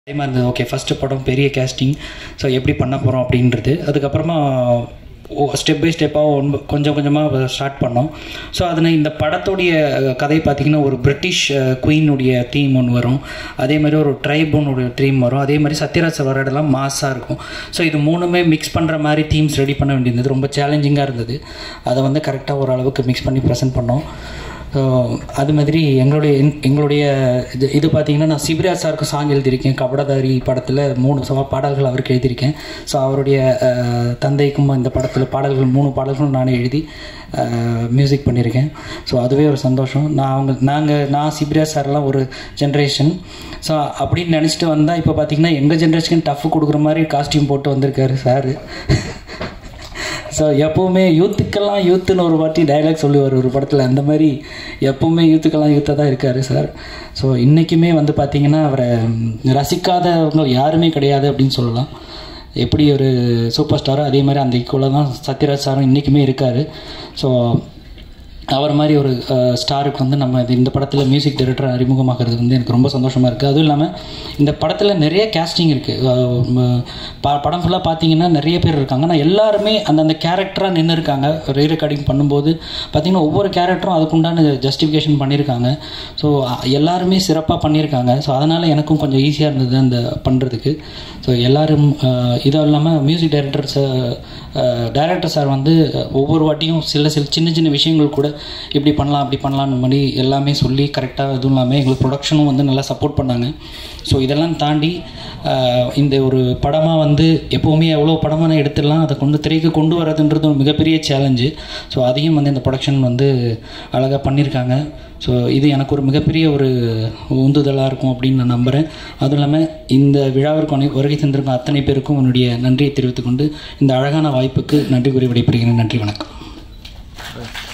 பயமாக இருந்தது okay first படம் பெரிய கேஸ்டிங் ஸோ எப்படி பண்ண போகிறோம் அப்படின்றது அதுக்கப்புறமா ஸ்டெப் பை ஸ்டெப்பாக ஒன் கொஞ்சம் கொஞ்சமாக ஸ்டார்ட் பண்ணோம் ஸோ அதில் இந்த படத்துடைய கதை பார்த்திங்கன்னா ஒரு பிரிட்டிஷ் குயினுடைய தீம் ஒன்று வரும் அதே மாதிரி ஒரு ட்ரைபுனுடைய தீம் வரும் அதே மாதிரி சத்யராஜ் சவரோடலாம் மாஸாக இருக்கும் ஸோ இது மூணுமே மிக்ஸ் பண்ணுற மாதிரி தீம்ஸ் ரெடி பண்ண வேண்டியிருந்தது ரொம்ப சேலஞ்சிங்காக இருந்தது அதை வந்து கரெக்டாக ஓரளவுக்கு மிக்ஸ் பண்ணி ப்ரெசென்ட் பண்ணோம் ஸோ அது மாதிரி எங்களுடைய எங்- எங்களுடைய இது இது பார்த்தீங்கன்னா நான் சிவராஜ் சாருக்கு சாங் எழுதியிருக்கேன் கபடதாரி படத்தில் மூணு சவா பாடல்கள் அவருக்கு எழுதியிருக்கேன் ஸோ அவருடைய அஹ், தந்தைக்கும் இந்த படத்தில் பாடல்கள் மூணு பாடல்களும் நானே எழுதி மியூசிக் பண்ணியிருக்கேன் ஸோ அதுவே ஒரு சந்தோஷம் நான் அவங்க நாங்கள் நான் சிவராஜ் சார்லாம் ஒரு ஜென்ரேஷன் ஸோ அப்படின்னு நினச்சிட்டு வந்தால் இப்போ பார்த்தீங்கன்னா எங்கள் ஜென்ரேஷனுக்கு டஃப் கொடுக்குற மாதிரி காஸ்டியூம் போட்டு வந்திருக்காரு சார் ஸோ எப்போவுமே யூத்துக்கெல்லாம் யூத்துன்னு ஒரு வாட்டி டைலாக் சொல்லுவார் ஒரு படத்தில் அந்த மாதிரி எப்போவுமே யூத்துக்கெல்லாம் யூத்தாக தான் இருக்கார் சார் ஸோ இன்றைக்குமே வந்து பார்த்திங்கன்னா அவரை ம், ரசிக்காதவங்க யாருமே கிடையாது அப்படின்னு சொல்லலாம் எப்படி ஒரு சூப்பர் ஸ்டாரோ அதே மாதிரி அந்த ஈக்குவலாக தான் சத்யராஜ் சாரும் இன்றைக்குமே இருக்கார் ஸோ அவர் மாதிரி ஒரு அஹ், ஸ்டாருக்கு வந்து நம்ம இது இந்த படத்தில் மியூசிக் டைரக்டர் அறிமுகமாகிறது வந்து எனக்கு ரொம்ப சந்தோஷமாக இருக்குது அதுவும் இல்லாமல் இந்த படத்தில் நிறைய கேஸ்டிங் இருக்குது படம் ஃபுல்லாக பார்த்தீங்கன்னா நிறைய பேர் இருக்காங்க ஆனால் எல்லாருமே அந்தந்த கேரக்டராக நின்று இருக்காங்க ரீ ரெக்கார்டிங் பண்ணும்போது பார்த்தீங்கன்னா ஒவ்வொரு கேரக்டரும் அதுக்குண்டான ஜஸ்டிஃபிகேஷன் பண்ணியிருக்காங்க ஸோ எல்லாருமே சிறப்பாக பண்ணியிருக்காங்க ஸோ அதனால் எனக்கும் கொஞ்சம் ஈஸியாக இருந்தது அந்த பண்ணுறதுக்கு ஸோ எல்லாரும் அஹ், இதுவும் இல்லாமல் மியூசிக் டைரக்டர் டைரக்டர் சார் வந்து ஒவ்வொரு வாட்டியும் சில சில சின்ன சின்ன விஷயங்கள் கூட இப்படி பண்ணலாம் அப்படி பண்ணலாம்னு மாதிரி எல்லாமே சொல்லி கரெக்டாக இதுவும் இல்லாமல் எங்களுக்கு ப்ரொடக்ஷனும் வந்து நல்லா சப்போர்ட் பண்ணாங்க ஸோ இதெல்லாம் தாண்டி அஹ், இந்த ஒரு படமாக வந்து எப்போவுமே எவ்வளோ படமான எடுத்துடலாம் அதை கொண்டு திரைக்கு கொண்டு வரதுன்றது ஒரு மிகப்பெரிய சேலஞ்சு ஸோ அதையும் வந்து இந்த ப்ரொடக்ஷன் வந்து அழகாக பண்ணியிருக்காங்க ஸோ இது எனக்கு ஒரு மிகப்பெரிய ஒரு உந்துதலாக இருக்கும் அப்படின்னு நான் நம்புகிறேன் அதுவும் இல்லாமல் இந்த விழாவிற்கு அனை- வருகை தந்திருக்கும் அத்தனை பேருக்கும் என்னுடைய நன்றியை தெரிவித்துக்கொண்டு இந்த அழகான வாய்ப்புக்கு நன்றி கூறி விடைபெறுகிறேன் நன்றி வணக்கம்